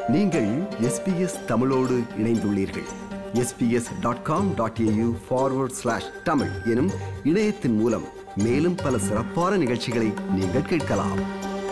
நீங்கள் எஸ்பிஎஸ் தமிழோடு இணைந்துள்ளீர்கள் SBS dot com dot AU forward slash Tamil எனும் இணையத்தின் மூலம் மேலும் பல சிறப்பான நிகழ்ச்சிகளை நீங்கள் கேட்கலாம்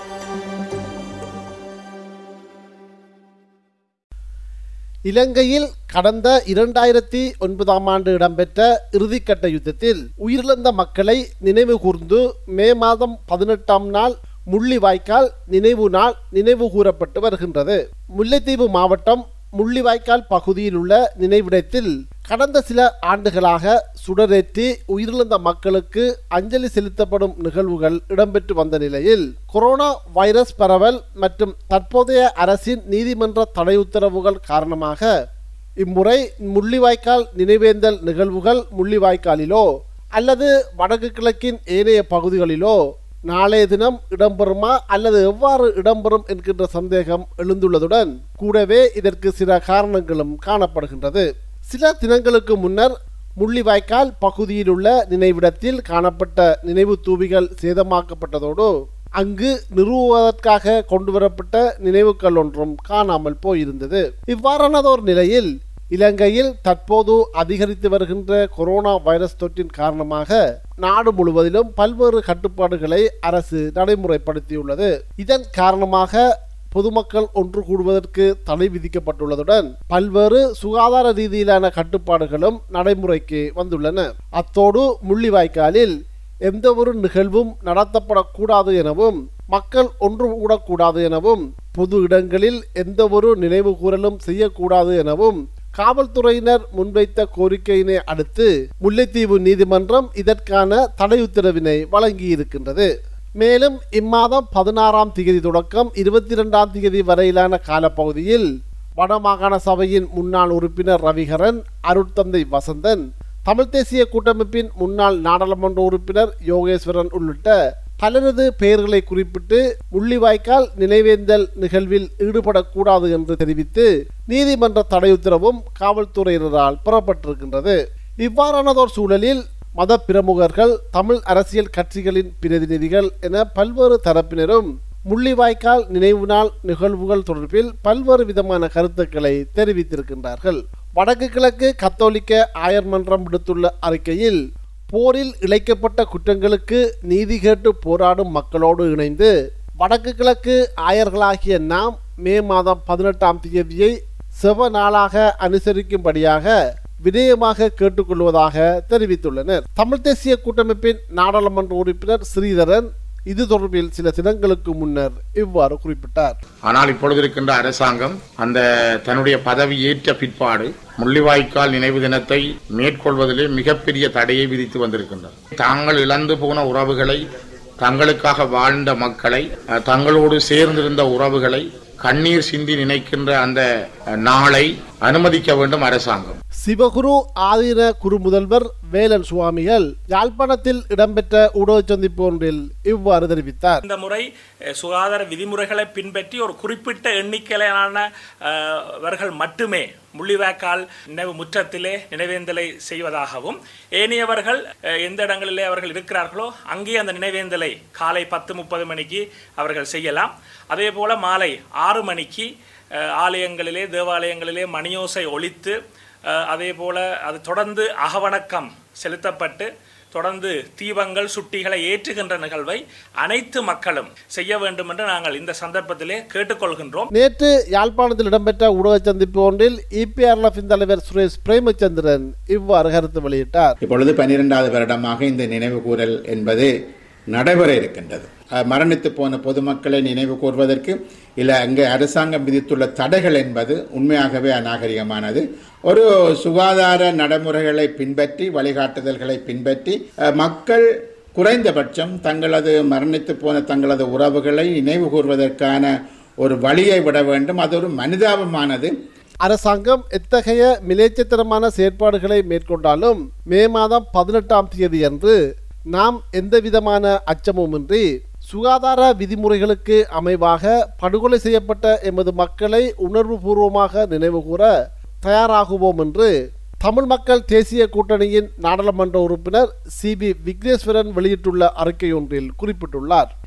இலங்கையில் கடந்த இரண்டாயிரத்தி ஒன்பதாம் ஆண்டு இடம்பெற்ற இறுதிக்கட்ட யுத்தத்தில் உயிரிழந்த மக்களை நினைவு கூர்ந்து மே மாதம் பதினெட்டாம் நாள் முள்ளிவாய்க்கால் நினைவு நாள் நினைவு கூறப்பட்டு வருகின்றது முல்லைத்தீவு மாவட்டம் முள்ளிவாய்க்கால் பகுதியில் உள்ள நினைவிடத்தில் கடந்த சில ஆண்டுகளாக சுடரேற்றி உயிரிழந்த மக்களுக்கு அஞ்சலி செலுத்தப்படும் நிகழ்வுகள் இடம்பெற்று வந்த நிலையில் கொரோனா வைரஸ் பரவல் மற்றும் தற்போதைய அரசின் நீதிமன்ற தடை உத்தரவுகள் காரணமாக இம்முறை முள்ளிவாய்க்கால் நினைவேந்தல் நிகழ்வுகள் முள்ளிவாய்க்காலிலோ அல்லது வடக்கு கிழக்கின் ஏனைய பகுதிகளிலோ நாளைய தினம் இடம்பெறுமா அல்லது எவ்வாறு இடம்பெறும் என்கின்ற சந்தேகம் எழுந்துள்ளதுடன் கூடவே இதற்கு சில காரணங்களும் காணப்படுகின்றது சில தினங்களுக்கு முன்னர் முள்ளிவாய்க்கால் பகுதியில் உள்ள நினைவிடத்தில் காணப்பட்ட நினைவு தூபிகள் சேதமாக்கப்பட்டதோடு அங்கு நிறுவுவதற்காக கொண்டுவரப்பட்ட நினைவுகள் ஒன்றும் காணாமல் போயிருந்தது இவ்வாறானதோர் நிலையில் இலங்கையில் தற்போது அதிகரித்து வருகின்ற கொரோனா வைரஸ் தொற்றின் காரணமாக நாடு முழுவதிலும் பல்வேறு கட்டுப்பாடுகளை அரசு நடைமுறைப்படுத்தியுள்ளது இதன் காரணமாக பொதுமக்கள் ஒன்று கூடுவதற்கு தடை விதிக்கப்பட்டுள்ளதுடன் பல்வேறு சுகாதார ரீதியிலான கட்டுப்பாடுகளும் நடைமுறைக்கு வந்துள்ளன அத்தோடு முள்ளிவாய்க்காலில் எந்த ஒரு நிகழ்வும் நடத்தப்படக்கூடாது எனவும் மக்கள் ஒன்று கூடக்கூடாது எனவும் பொது இடங்களில் எந்த ஒரு நினைவு கூறலும் செய்யக்கூடாது எனவும் காவல்துறையினர் முன்வைத்த கோரிக்கையினை அடுத்து முல்லைத்தீவு நீதிமன்றம் இதற்கான தடை உத்தரவினை வழங்கியிருக்கின்றது மேலும் இம்மாதம் பதினாறாம் தேதி தொடக்கம் இருபத்தி இரண்டாம் தேதி வரையிலான காலப்பகுதியில் வடமாகாண சபையின் முன்னாள் உறுப்பினர் ரவிகரன் அருட்தந்தை வசந்தன் தமிழ் தேசிய கூட்டமைப்பின் முன்னாள் நாடாளுமன்ற உறுப்பினர் யோகேஸ்வரன் உள்ளிட்ட பலரது பெயர்களை குறிப்பிட்டு முள்ளிவாய்க்கால் நினைவேந்தல் நிகழ்வில் ஈடுபடக்கூடாது என்று தெரிவித்து நீதிமன்ற தடை உத்தரவும் காவல்துறையினரால் பெறப்பட்டிருக்கின்றது இவ்வாறானதோர் சூழலில் மத பிரமுகர்கள் தமிழ் அரசியல் கட்சிகளின் பிரதிநிதிகள் என பல்வேறு தரப்பினரும் முள்ளிவாய்க்கால் நினைவு நாள் நிகழ்வுகள் தொடர்பில் பல்வேறு விதமான கருத்துக்களை தெரிவித்திருக்கின்றார்கள் வடக்கு கிழக்கு கத்தோலிக்க ஆயர் மன்றம் விடுத்துள்ள அறிக்கையில் போரில் இழைக்கப்பட்ட குற்றங்களுக்கு நீதி கேட்டு போராடும் மக்களோடு இணைந்து வடக்கு கிழக்கு ஆயர்களாகிய நாம் மே மாதம் பதினெட்டாம் தேதியை செவ நாளாக அனுசரிக்கும்படியாக வினயமாக கேட்டுக்கொள்வதாக தெரிவித்துள்ளனர் தமிழ் தேசிய கூட்டமைப்பின் நாடாளுமன்ற உறுப்பினர் ஸ்ரீதரன் இது தொடர்பில் சில தினங்களுக்கு முன்னர் இவ்வாறு குறிப்பிட்டார் ஆனால் இப்பொழுது இருக்கின்ற அரசாங்கம் அந்த தன்னுடைய பதவி ஏற்ற பிற்பாடு முள்ளிவாய்க்கால் நினைவு தினத்தை மேற்கொள்வதிலே மிகப்பெரிய தடையை விதித்து வந்திருக்கின்றனர் தாங்கள் இழந்து போன உறவுகளை தங்களுக்காக வாழ்ந்த மக்களை அஹ், தங்களோடு சேர்ந்திருந்த உறவுகளை கண்ணீர் சிந்தி நினைக்கின்ற அந்த அஹ், நாளை அனுமதிக்க வேண்டும் அரசாங்கம் சிவகுரு ஆதீன குரு முதல்வர் வேலன் சுவாமிகள் யாழ்ப்பாணத்தில் இடம்பெற்ற ஊடக சந்திப்பு ஒன்றில் இவ்வாறு தெரிவித்தார் இந்த முறை அஹ், சுகாதார விதிமுறைகளை பின்பற்றி ஒரு குறிப்பிட்ட எண்ணிக்கையிலான அஹ், வர்கள் மட்டுமே முள்ளிவாய்க்கால் நினைவு முற்றத்திலே நினைவேந்தலை செய்வதாகவும் ஏனையவர்கள் அஹ், எந்த இடங்களிலே அவர்கள் இருக்கிறார்களோ அங்கே அந்த நினைவேந்தலை காலை பத்து முப்பது மணிக்கு அவர்கள் செய்யலாம் அதே போல மாலை ஆறு மணிக்கு அஹ், ஆலயங்களிலே தேவாலயங்களிலே மணியோசை ஒலித்து அஹ், அதே போல அது தொடர்ந்து அகவணக்கம் செலுத்தப்பட்டு தொடர்ந்து தீபங்கள் சுட்டிகளை ஏற்றுகின்ற நிகழ்வை அனைத்து மக்களும் செய்ய வேண்டும் என்று நாங்கள் இந்த சந்தர்ப்பத்திலே கேட்டுக்கொள்கின்றோம் நேற்று யாழ்ப்பாணத்தில் இடம்பெற்ற ஊடக சந்திப்பு ஒன்றில் இபிஆர்எஃப் தலைவர் சுரேஷ் பிரேமச்சந்திரன் இவ்வாறு கருத்து வெளியிட்டார் இப்பொழுது பன்னிரெண்டாவது வருடமாக இந்த நினைவு கூறல் என்பது நடைபெற இருக்கின்றது அஹ் மரணித்து போன பொதுமக்களை நினைவு கூர்வதற்கு இல்லை அங்கே அரசாங்கம் விதித்துள்ள தடைகள் என்பது உண்மையாகவே அநாகரிகமானது ஒரு சுகாதார நடைமுறைகளை பின்பற்றி வழிகாட்டுதல்களை பின்பற்றி அஹ் மக்கள் குறைந்தபட்சம் தங்களது மரணித்து போன தங்களது உறவுகளை நினைவு கூர்வதற்கான ஒரு வழியை விட வேண்டும் அது ஒரு மனிதாபமானது அரசாங்கம் எத்தகைய மிலேச்சத்தனமான செயற்பாடுகளை மேற்கொண்டாலும் மே மாதம் பதினெட்டாம் தேதி அன்று நாம் எந்தவிதமான அச்சமுமின்றி சுகாதார விதிமுறைகளுக்கு அமைவாக படுகொலை செய்யப்பட்ட எமது மக்களை உணர்வுபூர்வமாக நினைவுகூர தயாராகுவோம் என்று தமிழ் மக்கள் தேசிய கூட்டணியின் நாடாளுமன்ற உறுப்பினர் சி பி விக்னேஸ்வரன் வெளியிட்டுள்ள அறிக்கை ஒன்றில் குறிப்பிட்டுள்ளார்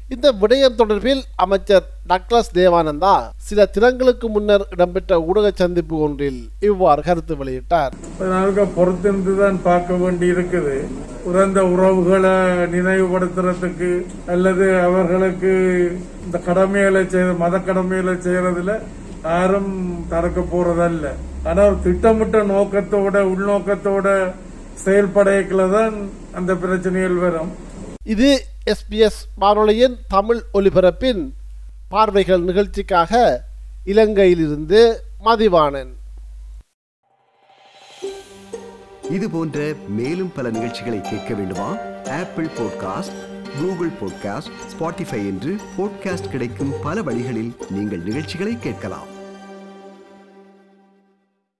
இந்த விடயம் தொடர்பில் அமைச்சர் டக்ளஸ் தேவானந்தா சில தினங்களுக்கு முன்னர் இடம்பெற்ற ஊடக சந்திப்பு ஒன்றில் இவ்வாறு கருத்து வெளியிட்டார் அதனால பொறுத்திருந்து தான் பார்க்க வேண்டி இருக்குது இறந்த உறவுகளை நினைவுபடுத்துறதுக்கு அல்லது அவர்களுக்கு இந்த கடமைகளை செய்ய மத கடமைகளை செய்யறதுல யாரும் தடுக்க போறதல்ல ஆனா ஒரு திட்டமிட்ட நோக்கத்தோட உள்நோக்கத்தோட செயல்படையக்குள்ள தான் அந்த பிரச்சனைகள் வரும் இது எஸ்பிஎஸ் வானொலியின் தமிழ் ஒலிபரப்பின் பார்வைகள் நிகழ்ச்சிக்காக இலங்கையிலிருந்து மதிவாணன் இது போன்ற மேலும் பல நிகழ்ச்சிகளை கேட்க வேண்டுமா Apple podcast Google podcast Spotify என்று பாட்காஸ்ட் கிடைக்கும் பல வழிகளில் நீங்கள் நிகழ்ச்சிகளை கேட்கலாம்